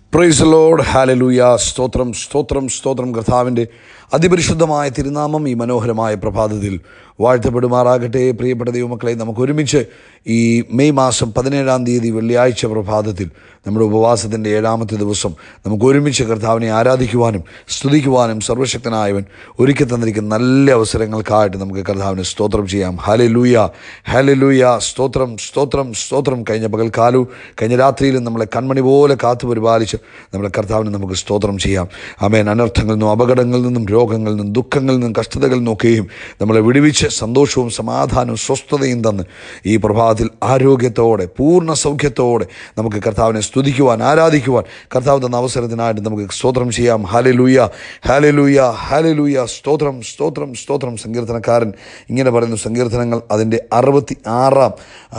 price load hallelujah സ്തോത്രം സ്തോത്രം സ്തോത്രം കർത്താവിൻ്റെ അതിപരിശുദ്ധമായ തിരുനാമം ഈ മനോഹരമായ പ്രഭാതത്തിൽ വാഴ്ത്തപ്പെടുമാറാകട്ടെ പ്രിയപ്പെട്ട ദൈവമക്കളെ നമുക്ക് ഒരുമിച്ച് ഈ മെയ് മാസം പതിനേഴാം തീയതി വെള്ളിയാഴ്ച പ്രഭാതത്തിൽ നമ്മുടെ ഉപവാസത്തിൻ്റെ ഏഴാമത്തെ ദിവസം നമുക്ക് ഒരുമിച്ച് കർത്താവിനെ ആരാധിക്കുവാനും സ്തുതിക്കുവാനും സർവശക്തനായവൻ ഒരുക്കി തന്നിരിക്കുന്ന നല്ല അവസരങ്ങൾക്കായിട്ട് നമുക്ക് കർത്താവിന് സ്തോത്രം ചെയ്യാം ഹാലെ ലൂയ ഹാലെ ലൂയ സ്തോത്രം സ്തോത്രം സ്തോത്രം കഴിഞ്ഞ പകൽക്കാലവും കഴിഞ്ഞ രാത്രിയിലും നമ്മളെ കൺമണി പോലെ കാത്തു പരിപാലിച്ച് നമ്മുടെ കർത്താവിന് നമുക്ക് സ്തോത്രം ചെയ്യാം അമേൻ അനർത്ഥങ്ങളിൽ നിന്നും അപകടങ്ങളിൽ നിന്നും രോഗങ്ങളിൽ നിന്നും ദുഃഖങ്ങളിൽ നിന്നും കഷ്ടതകളിൽ നിന്നൊക്കെയും നമ്മളെ വിടുവിച്ച് സന്തോഷവും സമാധാനവും സ്വസ്ഥതയും തന്ന് ഈ പ്രഭാതത്തിൽ ആരോഗ്യത്തോടെ പൂർണ്ണ സൗഖ്യത്തോടെ നമുക്ക് കർത്താവിനെ സ്തുതിക്കുവാൻ ആരാധിക്കുവാൻ കർത്താവ് തന്ന അവസരത്തിനായിട്ട് നമുക്ക് സ്തോത്രം ചെയ്യാം ഹാലെ ലൂയ ഹാലെ ലൂയ ഹാലെ ലൂയ സ്തോത്രം സ്തോത്രം സ്തോത്രം സങ്കീർത്തനക്കാരൻ ഇങ്ങനെ പറയുന്നു സങ്കീർത്തനങ്ങൾ അതിൻ്റെ അറുപത്തി ആറാം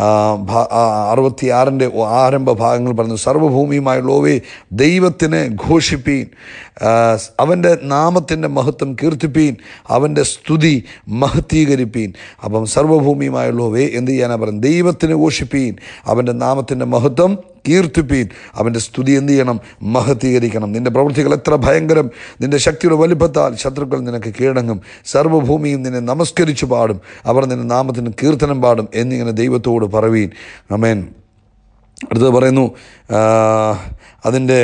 അറുപത്തി ആറിൻ്റെ ആരംഭ ഭാഗങ്ങൾ പറയുന്നു സർവ്വഭൂമിയുമായുള്ളവേ ദൈവത്തിന് ഘോഷിപ്പീൻ ആ, അവൻ്റെ നാമത്തിൻ്റെ മഹത്വം കീർത്തിപ്പീൻ അവൻ്റെ സ്തുതി മഹത്തീകരിപ്പീൻ അപ്പം സർവ്വഭൂമിയുമായുള്ളവേ എന്ത് ചെയ്യാനാ പറയുന്നത് ദൈവത്തിന് ഘോഷിപ്പീൻ അവൻ്റെ നാമത്തിൻ്റെ മഹത്വം കീർത്തിപ്പീൻ അവൻ്റെ സ്തുതി എന്ത് ചെയ്യണം മഹത്തീകരിക്കണം നിന്റെ പ്രവൃത്തികൾ എത്ര ഭയങ്കരം നിന്റെ ശക്തിയുടെ വലിപ്പത്താൽ ശത്രുക്കൾ നിനക്ക് കീഴടങ്ങും സർവ്വഭൂമിയും നിന്നെ നമസ്കരിച്ചു പാടും അവർ നിന്റെ നാമത്തിന് കീർത്തനം പാടും എന്നിങ്ങനെ ദൈവത്തോട് പറവീൻ അമേൻ അടുത്തത് പറയുന്നു ആ, അതിൻ്റെ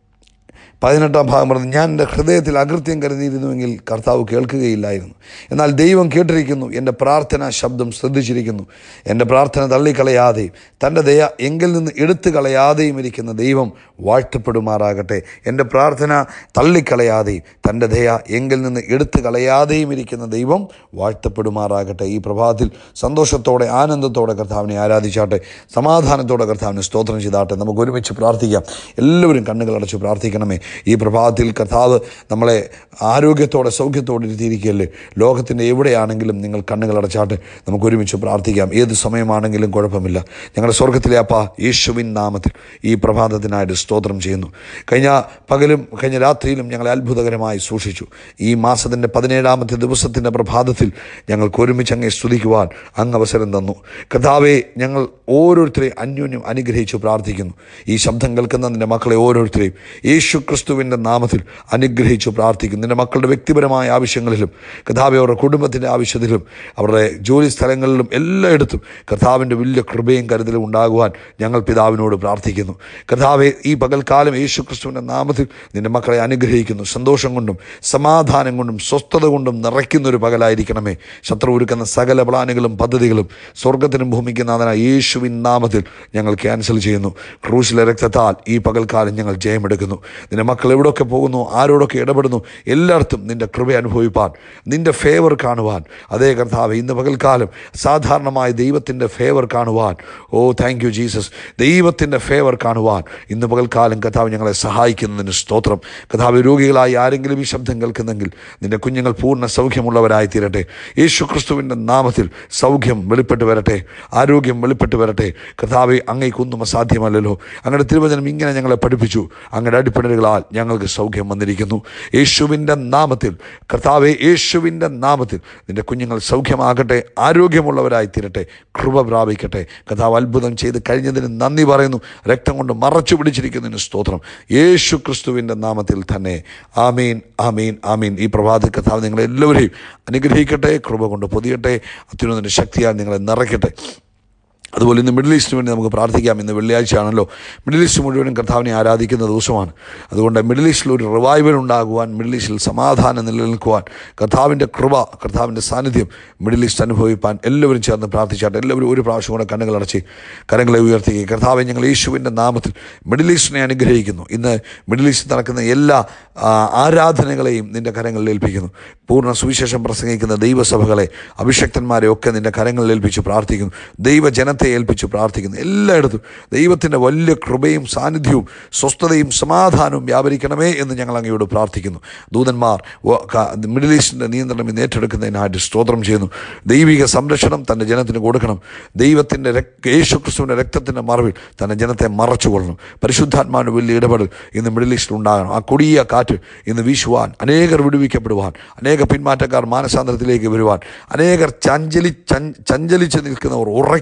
പതിനെട്ടാം ഭാഗം പറഞ്ഞു ഞാൻ എൻ്റെ ഹൃദയത്തിൽ അകൃത്യം കരുതിയിരുന്നുവെങ്കിൽ കർത്താവ് കേൾക്കുകയില്ലായിരുന്നു എന്നാൽ ദൈവം കേട്ടിരിക്കുന്നു എൻ്റെ പ്രാർത്ഥന ശബ്ദം ശ്രദ്ധിച്ചിരിക്കുന്നു എൻ്റെ പ്രാർത്ഥന തള്ളിക്കളയാതെയും തൻ്റെ ദയ എങ്കിൽ നിന്ന് എടുത്തു കളയാതെയും ഇരിക്കുന്ന ദൈവം വാഴ്ത്തപ്പെടുമാറാകട്ടെ എൻ്റെ പ്രാർത്ഥന തള്ളിക്കളയാതെയും തൻ്റെ ദയ എങ്കിൽ നിന്ന് എടുത്തു കളയാതെയും ഇരിക്കുന്ന ദൈവം വാഴ്ത്തപ്പെടുമാറാകട്ടെ ഈ പ്രഭാതത്തിൽ സന്തോഷത്തോടെ ആനന്ദത്തോടെ കർത്താവിനെ ആരാധിച്ചാട്ടെ സമാധാനത്തോടെ കർത്താവിനെ സ്തോത്രം ചെയ്താട്ടെ നമുക്ക് ഒരുമിച്ച് പ്രാർത്ഥിക്കാം എല്ലാവരും കണ്ണുകൾ അടച്ച് പ്രാർത്ഥിക്കണമേ ഈ പ്രഭാതത്തിൽ കർത്താവ് നമ്മളെ ആരോഗ്യത്തോടെ സൗഖ്യത്തോടെ ഇരുത്തിയിരിക്കുകയല്ലേ ലോകത്തിൻ്റെ എവിടെയാണെങ്കിലും നിങ്ങൾ കണ്ണുകൾ അടച്ചാട്ടെ നമുക്ക് ഒരുമിച്ച് പ്രാർത്ഥിക്കാം ഏത് സമയമാണെങ്കിലും കുഴപ്പമില്ല ഞങ്ങളുടെ സ്വർഗത്തിലെ അപ്പ യേശുവിൻ നാമത്തിൽ ഈ പ്രഭാതത്തിനായിട്ട് സ്തോത്രം ചെയ്യുന്നു കഴിഞ്ഞ പകലും കഴിഞ്ഞ രാത്രിയിലും ഞങ്ങളെ അത്ഭുതകരമായി സൂക്ഷിച്ചു ഈ മാസത്തിൻ്റെ പതിനേഴാമത്തെ ദിവസത്തിൻ്റെ പ്രഭാതത്തിൽ ഞങ്ങൾക്ക് ഒരുമിച്ച് അങ്ങേ സ്തുതിക്കുവാൻ അങ്ങ് അവസരം തന്നു കർത്താവെ ഞങ്ങൾ ഓരോരുത്തരെയും അന്യോന്യം അനുഗ്രഹിച്ചു പ്രാർത്ഥിക്കുന്നു ഈ ശബ്ദം കേൾക്കുന്ന നിൻ്റെ മക്കളെ ഓരോരുത്തരെയും യേശു ക്രിസ്തുവിൻ്റെ നാമത്തിൽ അനുഗ്രഹിച്ചു പ്രാർത്ഥിക്കുന്നു നിൻ്റെ മക്കളുടെ വ്യക്തിപരമായ ആവശ്യങ്ങളിലും കർത്താവെ അവരുടെ കുടുംബത്തിൻ്റെ ആവശ്യത്തിലും അവരുടെ ജോലി സ്ഥലങ്ങളിലും എല്ലായിടത്തും കർത്താവിൻ്റെ വലിയ കൃപയും കരുതലും ഉണ്ടാകുവാൻ ഞങ്ങൾ പിതാവിനോട് പ്രാർത്ഥിക്കുന്നു കർത്താവെ ഈ പകൽക്കാലം യേശു ക്രിസ്തുവിൻ്റെ നാമത്തിൽ നിൻ്റെ മക്കളെ അനുഗ്രഹിക്കുന്നു സന്തോഷം കൊണ്ടും സമാധാനം കൊണ്ടും സ്വസ്ഥത കൊണ്ടും നിറയ്ക്കുന്നൊരു പകലായിരിക്കണമേ ശത്രു ഒരുക്കുന്ന സകല പ്ലാനുകളും പദ്ധതികളും സ്വർഗത്തിനും ഭൂമിക്കും നാഥനായ യേശുവിൻ നാമത്തിൽ ഞങ്ങൾ ക്യാൻസൽ ചെയ്യുന്നു ക്രൂശിലെ രക്തത്താൽ ഈ പകൽക്കാലം ഞങ്ങൾ ജയമെടുക്കുന്നു നിന്റെ മക്കൾ എവിടെയൊക്കെ പോകുന്നു ആരോടൊക്കെ ഇടപെടുന്നു എല്ലായിടത്തും നിന്റെ കൃപ അനുഭവിപ്പാൻ നിന്റെ ഫേവർ കാണുവാൻ അതേ കർത്താവ് ഇന്ന് പകൽക്കാലം സാധാരണമായ ദൈവത്തിൻ്റെ ഫേവർ കാണുവാൻ ഓ താങ്ക് യു ജീസസ് ദൈവത്തിൻ്റെ ഫേവർ കാണുവാൻ ഇന്ന് പകൽക്കാലം കർത്താവ് ഞങ്ങളെ സഹായിക്കുന്നതിന് സ്തോത്രം കർത്താവ് രോഗികളായി ആരെങ്കിലും ഈ ശബ്ദം കേൾക്കുന്നെങ്കിൽ നിന്റെ കുഞ്ഞുങ്ങൾ പൂർണ്ണ സൗഖ്യമുള്ളവരായി തീരട്ടെ യേശു ക്രിസ്തുവിൻ്റെ നാമത്തിൽ സൗഖ്യം വെളിപ്പെട്ട് വരട്ടെ ആരോഗ്യം വെളിപ്പെട്ട് വരട്ടെ കർത്താവെ അങ്ങേക്കൊന്നും അസാധ്യമല്ലല്ലോ അങ്ങയുടെ തിരുവചനം ഇങ്ങനെ ഞങ്ങളെ പഠിപ്പിച്ചു അങ്ങയുടെ അടിപ്പിണരുകളാൽ ഞങ്ങൾക്ക് സൗഖ്യം വന്നിരിക്കുന്നു യേശുവിൻ്റെ നാമത്തിൽ കർത്താവെ യേശുവിൻ്റെ നാമത്തിൽ നിന്റെ കുഞ്ഞുങ്ങൾ സൗഖ്യമാകട്ടെ ആരോഗ്യമുള്ളവരായി തീരട്ടെ കൃപ പ്രാപിക്കട്ടെ കർത്താവ് അത്ഭുതം ചെയ്ത് കഴിഞ്ഞതിന് നന്ദി പറയുന്നു രക്തം കൊണ്ട് മറച്ചു പിടിച്ചിരിക്കുന്നതിന് സ്തോത്രം യേശു ക്രിസ്തുവിൻ്റെ നാമത്തിൽ തന്നെ ആമീൻ ആമീൻ ആമീൻ ഈ പ്രഭാത കർത്താവ് നിങ്ങളെല്ലാവരെയും അനുഗ്രഹിക്കട്ടെ കൃപ കൊണ്ട് പൊതിയട്ടെ അത്യുന്നതിൻ്റെ ശക്തിയാൽ നിങ്ങളെ നിറയ്ക്കട്ടെ അതുപോലെ ഇന്ന് മിഡിൽ ഈസ്റ്റിന് വേണ്ടി നമുക്ക് പ്രാർത്ഥിക്കാം ഇന്ന് വെള്ളിയാഴ്ചയാണല്ലോ മിഡിൽ ഈസ്റ്റ് മുഴുവനും കർത്താവിനെ ആരാധിക്കുന്ന ദിവസമാണ് അതുകൊണ്ട് മിഡിൽ ഈസ്റ്റിൽ ഒരു റിവൈവൽ ഉണ്ടാകുവാൻ മിഡിൽ ഈസ്റ്റിൽ സമാധാനം നിലനിൽക്കുവാൻ കർത്താവിൻ്റെ കൃപ കർത്താവിൻ്റെ സാന്നിധ്യം മിഡിൽ ഈസ്റ്റ് അനുഭവിപ്പാൻ എല്ലാവരും ചേർന്ന് പ്രാർത്ഥിച്ചാട്ടെ എല്ലാവരും ഒരു പ്രാവശ്യം കൂടെ കണ്ണുകൾ അടച്ച് കരങ്ങളെ ഉയർത്തി കർത്താവെ ഞങ്ങൾ യേശുവിൻ്റെ നാമത്തിൽ മിഡിൽ ഈസ്റ്റിനെ അനുഗ്രഹിക്കുന്നു ഇന്ന് മിഡിൽ ഈസ്റ്റിൽ നടക്കുന്ന എല്ലാ ആ, ആരാധനകളെയും നിൻ്റെ കരങ്ങളിൽ ഏൽപ്പിക്കുന്നു പൂർണ്ണ സുവിശേഷം പ്രസംഗിക്കുന്ന ദൈവസഭകളെ അഭിഷക്തന്മാരെ ഒക്കെ നിൻ്റെ കരങ്ങളിൽ ഏൽപ്പിച്ച് പ്രാർത്ഥിക്കുന്നു ദൈവജനത്തെ ഏൽപ്പിച്ച് പ്രാർത്ഥിക്കുന്നു എല്ലായിടത്തും ദൈവത്തിൻ്റെ വലിയ കൃപയും സാന്നിധ്യവും സ്വസ്ഥതയും സമാധാനവും വ്യാപരിക്കണമേ എന്ന് ഞങ്ങൾ അങ്ങയോട് പ്രാർത്ഥിക്കുന്നു ദൂതന്മാർ വ- ക- മിഡിൽ ഈസ്റ്റിൻ്റെ നിയന്ത്രണം ഇന്ന് ഏറ്റെടുക്കുന്നതിനായിട്ട് സ്തോത്രം ചെയ്യുന്നു ദൈവിക സംരക്ഷണം തൻ്റെ ജനത്തിന് കൊടുക്കണം ദൈവത്തിൻ്റെ രക് യേശു ക്രിസ്തുവിൻ്റെ രക്തത്തിൻ്റെ മറവിൽ തൻ്റെ ജനത്തെ മറച്ചുകൊള്ളണം പരിശുദ്ധാത്മാവിൻ്റെ വലിയ ഇടപെടൽ ഇന്ന് മിഡിൽ ഈസ്റ്റിൽ ഉണ്ടാകണം ആ കൊടിയ കാറ്റ് ഇന്ന് വീശുവാൻ അനേകർ വിടുവിക്കപ്പെടുവാൻ അനേക പിന്മാറ്റക്കാർ മാനസാന്തരത്തിലേക്ക് വരുവാൻ അനേകർ ചഞ്ചലി ചൻ- ചഞ്ചലിച്ച് നിൽക്കുന്നവർ ഉറയ്ക്കുവാൻ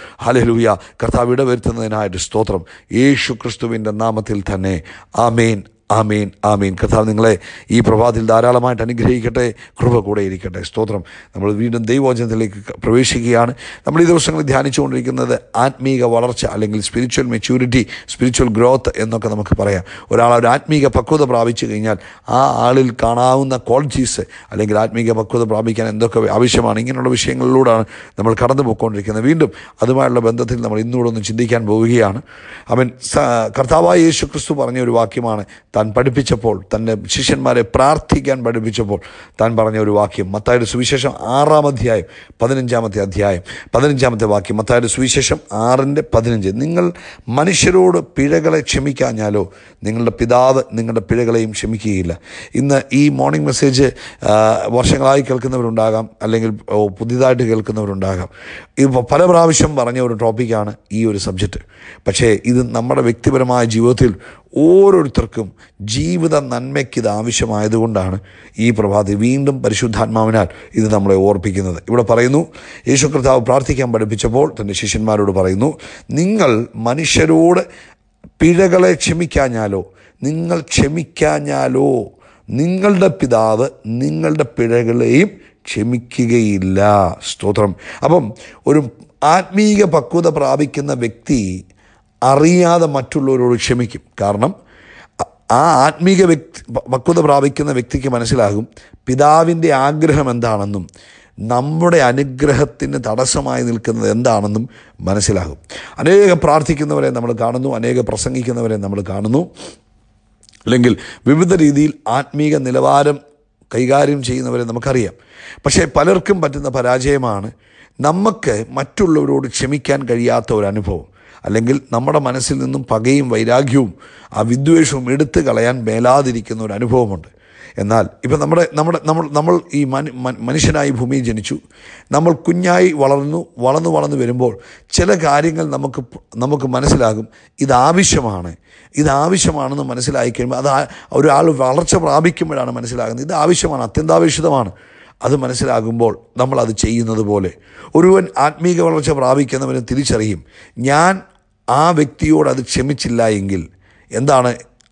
ഹലലൂയ കർത്താവ് ഇടവരുത്തുന്നതിനായിട്ട് സ്തോത്രം യേശു ക്രിസ്തുവിൻ്റെ നാമത്തിൽ തന്നെ ആമേൻ ആമീൻ ആമീൻ കർത്താവ് നിങ്ങളെ ഈ പ്രഭാതത്തിൽ ധാരാളമായിട്ട് അനുഗ്രഹിക്കട്ടെ കൃപ കൂടെ ഇരിക്കട്ടെ സ്തോത്രം നമ്മൾ വീണ്ടും ദൈവവചനത്തിലേക്ക് ക- പ്രവേശിക്കുകയാണ് നമ്മൾ ഈ ദിവസങ്ങളിൽ ധ്യാനിച്ചുകൊണ്ടിരിക്കുന്നത് ആത്മീക വളർച്ച അല്ലെങ്കിൽ സ്പിരിച്വൽ മെച്യൂരിറ്റി സ്പിരിച്വൽ ഗ്രോത്ത് എന്നൊക്കെ നമുക്ക് പറയാം ഒരാൾ ഒരു ആത്മീക പക്വത പ്രാപിച്ചു കഴിഞ്ഞാൽ ആ ആളിൽ കാണാവുന്ന ക്വാളിറ്റീസ് അല്ലെങ്കിൽ ആത്മീക പക്വത പ്രാപിക്കാൻ എന്തൊക്കെ ആവശ്യമാണ് ഇങ്ങനെയുള്ള വിഷയങ്ങളിലൂടെയാണ് നമ്മൾ കടന്നു പോയിക്കൊണ്ടിരിക്കുന്നത് വീണ്ടും അതുമായുള്ള ബന്ധത്തിൽ നമ്മൾ ഇന്നുകൂടെ ഒന്ന് ചിന്തിക്കാൻ പോവുകയാണ് അവൻ സ- കർത്താവായ യേശു ക്രിസ്തു പറഞ്ഞ ഒരു വാക്യമാണ് താൻ പഠിപ്പിച്ചപ്പോൾ തൻ്റെ ശിഷ്യന്മാരെ പ്രാർത്ഥിക്കാൻ പഠിപ്പിച്ചപ്പോൾ താൻ പറഞ്ഞ ഒരു വാക്യം മത്തായുടെ സുവിശേഷം ആറാം അധ്യായം പതിനഞ്ചാമത്തെ അധ്യായം പതിനഞ്ചാമത്തെ വാക്യം മത്തായുടെ സുവിശേഷം ആറിൻ്റെ പതിനഞ്ച് നിങ്ങൾ മനുഷ്യരോട് പിഴകളെ ക്ഷമിക്കാഞ്ഞാലോ നിങ്ങളുടെ പിതാവ് നിങ്ങളുടെ പിഴകളെയും ക്ഷമിക്കുകയില്ല ഇന്ന് ഈ മോർണിംഗ് മെസ്സേജ് ആ, വർഷങ്ങളായി കേൾക്കുന്നവരുണ്ടാകാം അല്ലെങ്കിൽ ഓ, പുതിയതായിട്ട് കേൾക്കുന്നവരുണ്ടാകാം ഇപ്പോൾ പല പ്രാവശ്യം പറഞ്ഞ ഒരു ടോപ്പിക്കാണ് ഈ ഒരു സബ്ജക്റ്റ് പക്ഷേ ഇത് നമ്മുടെ വ്യക്തിപരമായ ജീവിതത്തിൽ ഓരോരുത്തർക്കും ജീവിത നന്മയ്ക്ക് ഇത് ആവശ്യമായതുകൊണ്ടാണ് ഈ പ്രഭാതി വീണ്ടും പരിശുദ്ധാത്മാവിനാൽ ഇത് നമ്മളെ ഓർപ്പിക്കുന്നത് ഇവിടെ പറയുന്നു യേശു കർത്താവ് പ്രാർത്ഥിക്കാൻ പഠിപ്പിച്ചപ്പോൾ തൻ്റെ ശിഷ്യന്മാരോട് പറയുന്നു നിങ്ങൾ മനുഷ്യരോട് പിഴകളെ ക്ഷമിക്കാഞ്ഞാലോ നിങ്ങൾ ക്ഷമിക്കാഞ്ഞാലോ നിങ്ങളുടെ പിതാവ് നിങ്ങളുടെ പിഴകളെയും ക്ഷമിക്കുകയില്ല സ്തോത്രം അപ്പം ഒരു ആത്മീക പക്വത പ്രാപിക്കുന്ന വ്യക്തി അറിയാതെ മറ്റുള്ളവരോട് ക്ഷമിക്കും കാരണം അ- ആ ആത്മീക വ്യക്തി പ- പക്വത പ്രാപിക്കുന്ന വ്യക്തിക്ക് മനസ്സിലാകും പിതാവിൻ്റെ ആഗ്രഹം എന്താണെന്നും നമ്മുടെ അനുഗ്രഹത്തിന് തടസ്സമായി നിൽക്കുന്നത് എന്താണെന്നും മനസ്സിലാകും അനേക പ്രാർത്ഥിക്കുന്നവരെ നമ്മൾ കാണുന്നു അനേക പ്രസംഗിക്കുന്നവരെ നമ്മൾ കാണുന്നു അല്ലെങ്കിൽ വിവിധ രീതിയിൽ ആത്മീക നിലവാരം കൈകാര്യം ചെയ്യുന്നവരെ നമുക്കറിയാം പക്ഷേ പലർക്കും പറ്റുന്ന പരാജയമാണ് നമുക്ക് മറ്റുള്ളവരോട് ക്ഷമിക്കാൻ കഴിയാത്ത ഒരു അനുഭവം അല്ലെങ്കിൽ നമ്മുടെ മനസ്സിൽ നിന്നും പകയും വൈരാഗ്യവും ആ വിദ്വേഷവും എടുത്തു കളയാൻ മേലാതിരിക്കുന്ന ഒരു അനുഭവമുണ്ട് എന്നാൽ ഇപ്പം നമ്മുടെ നമ്മുടെ നമ്മൾ നമ്മൾ ഈ മനു മൻ- മനുഷ്യനായി ഭൂമിയിൽ ജനിച്ചു നമ്മൾ കുഞ്ഞായി വളർന്നു വളർന്നു വളർന്നു വരുമ്പോൾ ചില കാര്യങ്ങൾ നമുക്ക് പ- നമുക്ക് മനസ്സിലാകും ഇതാവശ്യമാണ് ഇതാവശ്യമാണെന്ന് മനസ്സിലായി കഴിയുമ്പോൾ അത് ആ- ഒരാൾ വളർച്ച പ്രാപിക്കുമ്പോഴാണ് മനസ്സിലാകുന്നത് ഇത് ആവശ്യമാണ് അത്യന്താപേക്ഷിതമാണ് അത് മനസ്സിലാകുമ്പോൾ നമ്മൾ അത് ചെയ്യുന്നത് പോലെ ഒരുവൻ ആത്മീക വളർച്ച പ്രാപിക്കുന്നവന് തിരിച്ചറിയും ഞാൻ ആ വ്യക്തിയോട് അത് ക്ഷമിച്ചില്ല എങ്കിൽ എന്താണ്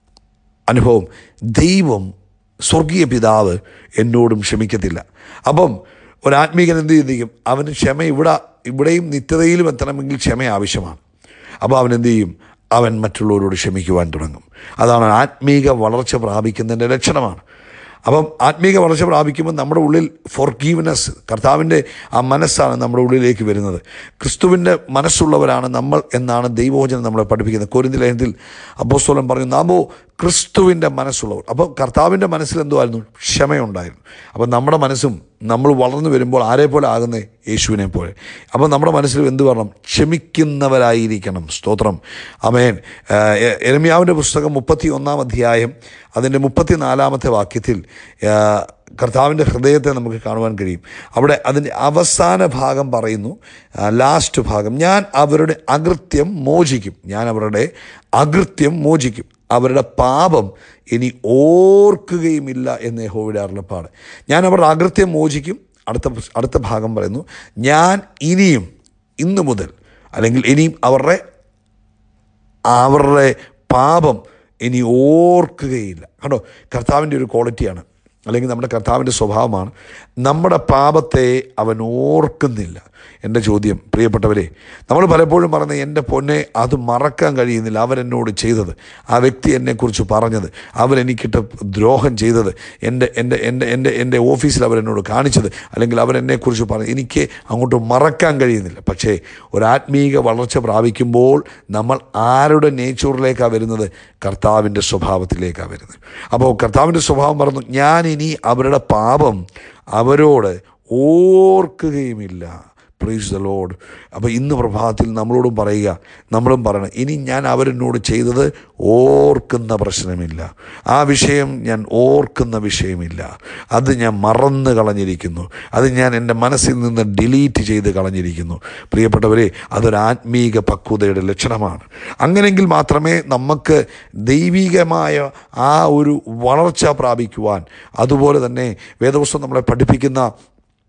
അനുഭവം ദൈവം സ്വർഗീയ പിതാവ് എന്നോടും ക്ഷമിക്കത്തില്ല അപ്പം ഒരാത്മീകൻ എന്ത് ചിന്തിക്കും അവന് ക്ഷമ ഇവിടെ ഇവിടെയും നിത്യതയിലും എത്തണമെങ്കിൽ ക്ഷമ ആവശ്യമാണ് അപ്പോൾ അവൻ എന്ത് ചെയ്യും അവൻ മറ്റുള്ളവരോട് ക്ഷമിക്കുവാൻ തുടങ്ങും അതാണ് ആത്മീക വളർച്ച പ്രാപിക്കുന്നതിൻ്റെ ലക്ഷണമാണ് അപ്പം ആത്മീക വളർച്ച പ്രാപിക്കുമ്പോൾ നമ്മുടെ ഉള്ളിൽ ഫോർഗീവ്നെസ് കർത്താവിൻ്റെ ആ മനസ്സാണ് നമ്മുടെ ഉള്ളിലേക്ക് വരുന്നത് ക്രിസ്തുവിൻ്റെ മനസ്സുള്ളവരാണ് നമ്മൾ എന്നാണ് ദൈവവചനം നമ്മളെ പഠിപ്പിക്കുന്നത് കോരിന്തി ലേഖനത്തിൽ അപ്പോസ്തോലൻ പറഞ്ഞു നാമോ ക്രിസ്തുവിൻ്റെ മനസ്സുള്ളവർ അപ്പോൾ കർത്താവിൻ്റെ മനസ്സിൽ എന്തുമായിരുന്നു ക്ഷമയുണ്ടായിരുന്നു അപ്പോൾ നമ്മുടെ മനസ്സും നമ്മൾ വളർന്നു വരുമ്പോൾ ആരെ പോലെ ആകുന്നേ യേശുവിനെ പോലെ അപ്പോൾ നമ്മുടെ മനസ്സിൽ എന്ത് പറയണം ക്ഷമിക്കുന്നവരായിരിക്കണം സ്തോത്രം അമേൻ എരമ്യാവിൻ്റെ പുസ്തകം മുപ്പത്തി ഒന്നാം അധ്യായം അതിൻ്റെ മുപ്പത്തിനാലാമത്തെ വാക്യത്തിൽ ആ, കർത്താവിൻ്റെ ഹൃദയത്തെ നമുക്ക് കാണുവാൻ കഴിയും അവിടെ അതിൻ്റെ അവസാന ഭാഗം പറയുന്നു ലാസ്റ്റ് ഭാഗം ഞാൻ അവരുടെ അകൃത്യം മോചിക്കും ഞാൻ അവരുടെ അകൃത്യം മോചിക്കും അവരുടെ പാപം ഇനി ഓർക്കുകയുമില്ല എന്ന് യഹോവയുടെ അരുളപ്പാട് ഞാൻ അവരുടെ അകൃത്യം മോചിക്കും അടുത്ത അടുത്ത ഭാഗം പറയുന്നു ഞാൻ ഇനിയും ഇന്നു മുതൽ അല്ലെങ്കിൽ ഇനിയും അവരുടെ അവരുടെ പാപം ഇനി ഓർക്കുകയില്ല കണ്ടോ കർത്താവിൻ്റെ ഒരു ക്വാളിറ്റിയാണ് അല്ലെങ്കിൽ നമ്മുടെ കർത്താവിൻ്റെ സ്വഭാവമാണ് നമ്മുടെ പാപത്തെ അവൻ ഓർക്കുന്നില്ല എൻ്റെ ചോദ്യം പ്രിയപ്പെട്ടവരെ നമ്മൾ പലപ്പോഴും പറഞ്ഞ എൻ്റെ പൊന്നെ അത് മറക്കാൻ കഴിയുന്നില്ല അവരെന്നോട് ചെയ്തത് ആ വ്യക്തി എന്നെക്കുറിച്ച് പറഞ്ഞത് അവരെനിക്കിട്ട് ദ്രോഹം ചെയ്തത് എൻ്റെ എൻ്റെ എൻ്റെ എൻ്റെ എൻ്റെ ഓഫീസിൽ അവരെന്നോട് കാണിച്ചത് അല്ലെങ്കിൽ അവരെന്നെക്കുറിച്ച് പറഞ്ഞു എനിക്ക് അങ്ങോട്ട് മറക്കാൻ കഴിയുന്നില്ല പക്ഷേ ഒരു ആത്മീക വളർച്ച പ്രാപിക്കുമ്പോൾ നമ്മൾ ആരുടെ നേച്ചറിലേക്കാണ് വരുന്നത് കർത്താവിൻ്റെ സ്വഭാവത്തിലേക്കാണ് വരുന്നത് അപ്പോൾ കർത്താവിൻ്റെ സ്വഭാവം പറഞ്ഞു ഞാൻ ഇനി അവരുടെ പാപം അവരോട് ഓർക്കുകയുമില്ല പ്രൈസ് ദ ലോഡ് അപ്പോൾ ഇന്ന് പ്രഭാതത്തിൽ നമ്മളോടും പറയുക നമ്മളും പറയണം ഇനി ഞാൻ അവരെന്നോട് ചെയ്തത് ഓർക്കുന്ന പ്രശ്നമില്ല ആ വിഷയം ഞാൻ ഓർക്കുന്ന വിഷയമില്ല അത് ഞാൻ മറന്ന് കളഞ്ഞിരിക്കുന്നു അത് ഞാൻ എൻ്റെ മനസ്സിൽ നിന്ന് ഡിലീറ്റ് ചെയ്ത് കളഞ്ഞിരിക്കുന്നു പ്രിയപ്പെട്ടവരെ അതൊരു ആത്മീക പക്വതയുടെ ലക്ഷണമാണ് അങ്ങനെങ്കിൽ മാത്രമേ നമുക്ക് ദൈവികമായ ആ ഒരു വളർച്ച പ്രാപിക്കുവാൻ അതുപോലെ തന്നെ വേദപുസ്തകം നമ്മളെ പഠിപ്പിക്കുന്ന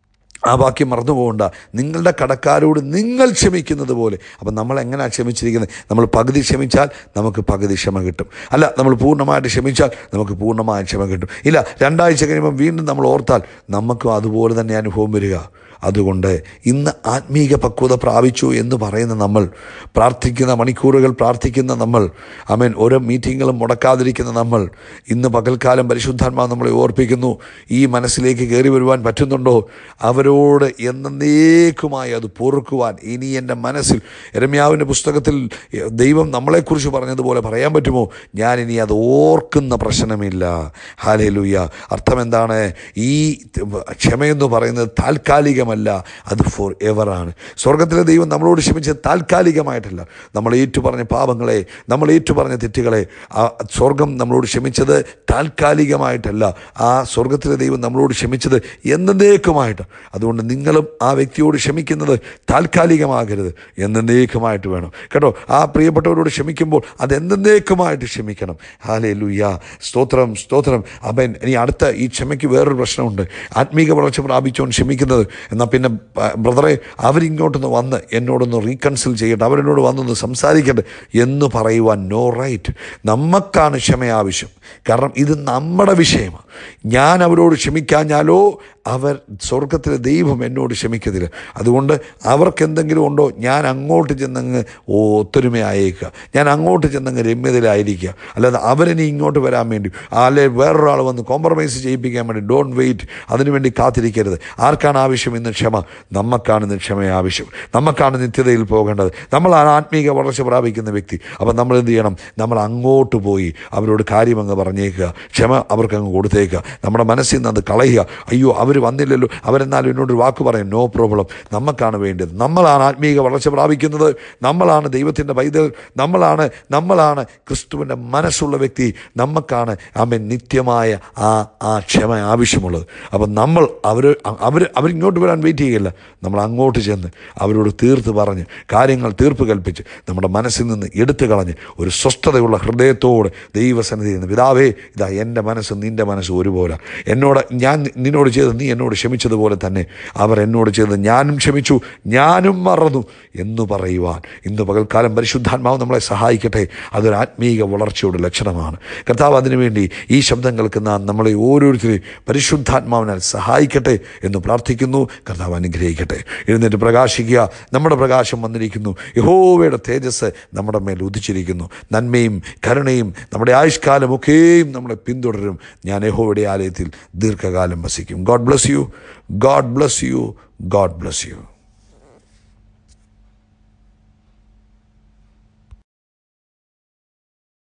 ആ വാക്യം മറന്നു പോകണ്ട നിങ്ങളുടെ കടക്കാരോട് നിങ്ങൾ ക്ഷമിക്കുന്നത് പോലെ അപ്പം നമ്മൾ എങ്ങനെയാണ് ക്ഷമിച്ചിരിക്കുന്നത് നമ്മൾ പകുതി ക്ഷമിച്ചാൽ നമുക്ക് പകുതി ക്ഷമ കിട്ടും അല്ല നമ്മൾ പൂർണ്ണമായിട്ട് ക്ഷമിച്ചാൽ നമുക്ക് പൂർണ്ണമായ ക്ഷമ കിട്ടും ഇല്ല രണ്ടാഴ്ച കഴിയുമ്പോൾ വീണ്ടും നമ്മൾ ഓർത്താൽ നമുക്കും അതുപോലെ തന്നെ അനുഭവം വരിക അതുകൊണ്ട് ഇന്ന് ആത്മീക പക്വത പ്രാപിച്ചു എന്ന് പറയുന്ന നമ്മൾ പ്രാർത്ഥിക്കുന്ന മണിക്കൂറുകൾ പ്രാർത്ഥിക്കുന്ന നമ്മൾ അമേൻ ഓരോ മീറ്റിങ്ങുകളും മുടക്കാതിരിക്കുന്ന നമ്മൾ ഇന്ന് പകൽക്കാലം പരിശുദ്ധാത്മാവ് നമ്മളെ ഓർപ്പിക്കുന്നു ഈ മനസ്സിലേക്ക് കയറി വരുവാൻ പറ്റുന്നുണ്ടോ അവരോട് എന്നേക്കുമായി അത് പൊറുക്കുവാൻ ഇനി എൻ്റെ മനസ്സിൽ എരമ്യാവിൻ്റെ പുസ്തകത്തിൽ ദൈവം നമ്മളെക്കുറിച്ച് പറഞ്ഞതുപോലെ പറയാൻ പറ്റുമോ ഞാൻ ഇനി അത് ഓർക്കുന്ന പ്രശ്നമില്ല ഹാലേലൂയ അർത്ഥം എന്താണ് ഈ ക്ഷമയെന്ന് പറയുന്നത് താൽക്കാലികമല്ല അത് ഫോർ എവറാണ് സ്വർഗത്തിലെ ദൈവം നമ്മളോട് ക്ഷമിച്ചത് താൽക്കാലികമായിട്ടല്ല നമ്മൾ ഏറ്റുപറഞ്ഞ പാപങ്ങളെ നമ്മൾ ഏറ്റുപറഞ്ഞ തെറ്റുകളെ ആ സ്വർഗം നമ്മളോട് ക്ഷമിച്ചത് താൽക്കാലികമായിട്ടല്ല ആ സ്വർഗത്തിലെ ദൈവം നമ്മളോട് ക്ഷമിച്ചത് എന്നേക്കുമായിട്ട് അതുകൊണ്ട് നിങ്ങളും ആ വ്യക്തിയോട് ക്ഷമിക്കുന്നത് താൽക്കാലികമാകരുത് എന്നേക്കുമായിട്ട് വേണം കേട്ടോ ആ പ്രിയപ്പെട്ടവരോട് ക്ഷമിക്കുമ്പോൾ അത് എന്നേക്കുമായിട്ട് ക്ഷമിക്കണം ഹാലേ ലുയ്യ സ്തോത്രം സ്തോത്രം അവൻ ഇനി അടുത്ത ഈ ക്ഷമയ്ക്ക് വേറൊരു പ്രശ്നമുണ്ട് ആത്മീക വളർച്ച പ്രാപിച്ചോൻ ക്ഷമിക്കുന്നത് എന്നാൽ പിന്നെ പ- ബ്രദറെ അവരിങ്ങോട്ടൊന്ന് വന്ന് എന്നോടൊന്ന് റീകൺസിൽ ചെയ്യട്ടെ അവരെന്നോട് വന്നൊന്ന് സംസാരിക്കട്ടെ എന്ന് പറയുവാൻ നോ റൈറ്റ് നമുക്കാണ് ക്ഷമ ആവശ്യം കാരണം ഇത് നമ്മുടെ വിഷയമാണ് ഞാൻ അവരോട് ക്ഷമിക്കാഞ്ഞാലോ അവർ സ്വർഗത്തിലെ ദൈവം എന്നോട് ക്ഷമിക്കത്തില്ല അതുകൊണ്ട് അവർക്ക് എന്തെങ്കിലും ഉണ്ടോ ഞാൻ അങ്ങോട്ട് ചെന്നങ്ങ് ഓ ഒത്തൊരുമയായേക്കുക ഞാൻ അങ്ങോട്ട് ചെന്നങ്ങ് രമ്യതയിലായിരിക്കുക അല്ലാതെ അവരിനി ഇങ്ങോട്ട് വരാൻ വേണ്ടി അല്ലെ വേറൊരാൾ വന്ന് കോംപ്രമൈസ് ചെയ്യിപ്പിക്കാൻ വേണ്ടി ഡോണ്ട് വെയിറ്റ് അതിനുവേണ്ടി കാത്തിരിക്കരുത് ആർക്കാണ് ആവശ്യം ഇന്ന് ക്ഷമ നമുക്കാണ് ഇന്ന് ക്ഷമ ആവശ്യം നമുക്കാണ് നിത്യതയിൽ പോകേണ്ടത് നമ്മളാണ് ആത്മീക വളർച്ച പ്രാപിക്കുന്ന വ്യക്തി അപ്പം നമ്മൾ എന്ത് ചെയ്യണം നമ്മൾ അങ്ങോട്ട് പോയി അവരോട് കാര്യമങ്ങ് പറഞ്ഞേക്കുക ക്ഷമ അവർക്ക് അങ്ങ് കൊടുത്തേക്കുക നമ്മുടെ മനസ്സിൽ നിന്ന് അത് കളയുക അയ്യോ അവർ വന്നില്ലല്ലോ അവരെന്നാലും എന്നോട് വാക്ക് പറയും നോ പ്രോബ്ലം നമുക്കാണ് വേണ്ടത് നമ്മളാണ് ആത്മീക വളർച്ച പ്രാപിക്കുന്നത് നമ്മളാണ് ദൈവത്തിൻ്റെ പൈതൽ നമ്മളാണ് നമ്മളാണ് ക്രിസ്തുവിൻ്റെ മനസ്സുള്ള വ്യക്തി നമുക്കാണ് ആമൻ നിത്യമായ ആ ആ ക്ഷമ ആവശ്യമുള്ളത് അപ്പം നമ്മൾ അവർ അവർ അവരിങ്ങോട്ട് വരാൻ വെയിറ്റ് ചെയ്യുകയില്ല നമ്മൾ അങ്ങോട്ട് ചെന്ന് അവരോട് തീർത്ത് പറഞ്ഞ് കാര്യങ്ങൾ തീർപ്പ് കൽപ്പിച്ച് നമ്മുടെ മനസ്സിൽ നിന്ന് എടുത്തു കളഞ്ഞ് ഒരു സ്വസ്ഥതയുള്ള ഹൃദയത്തോട് ദൈവസന്നിധി നിന്ന് പിതാവേ ഇതാ എൻ്റെ മനസ്സ് നിൻ്റെ മനസ്സ് ഒരുപോലെ എന്നോട് ഞാൻ നിന്നോട് ചെയ്ത് നീ എന്നോട് ക്ഷമിച്ചതുപോലെ തന്നെ അവർ എന്നോട് ചെയ്ത് ഞാനും ക്ഷമിച്ചു ഞാനും മറന്നു എന്ന് പറയുവാൻ ഇന്ന് പകൽക്കാലം പരിശുദ്ധാത്മാവ് നമ്മളെ സഹായിക്കട്ടെ അതൊരു ആത്മീക വളർച്ചയുടെ ലക്ഷണമാണ് കർത്താവ് അതിനുവേണ്ടി ഈ ശബ്ദം കേൾക്കുന്ന നമ്മളെ ഓരോരുത്തരെയും പരിശുദ്ധാത്മാവിനാൽ സഹായിക്കട്ടെ എന്ന് പ്രാർത്ഥിക്കുന്നു കർത്താവ് അനുഗ്രഹിക്കട്ടെ എഴുന്നേറ്റ് പ്രകാശിക്കുക നമ്മുടെ പ്രകാശം വന്നിരിക്കുന്നു യഹോവയുടെ തേജസ് നമ്മുടെ മേൽ ഉദിച്ചിരിക്കുന്നു നന്മയും കരുണയും നമ്മുടെ ആയുഷ്കാലമൊക്കെയും നമ്മളെ പിന്തുടരും ഞാൻ യഹോവയുടെ ആലയത്തിൽ ദീർഘകാലം വസിക്കും God bless you God bless you God bless U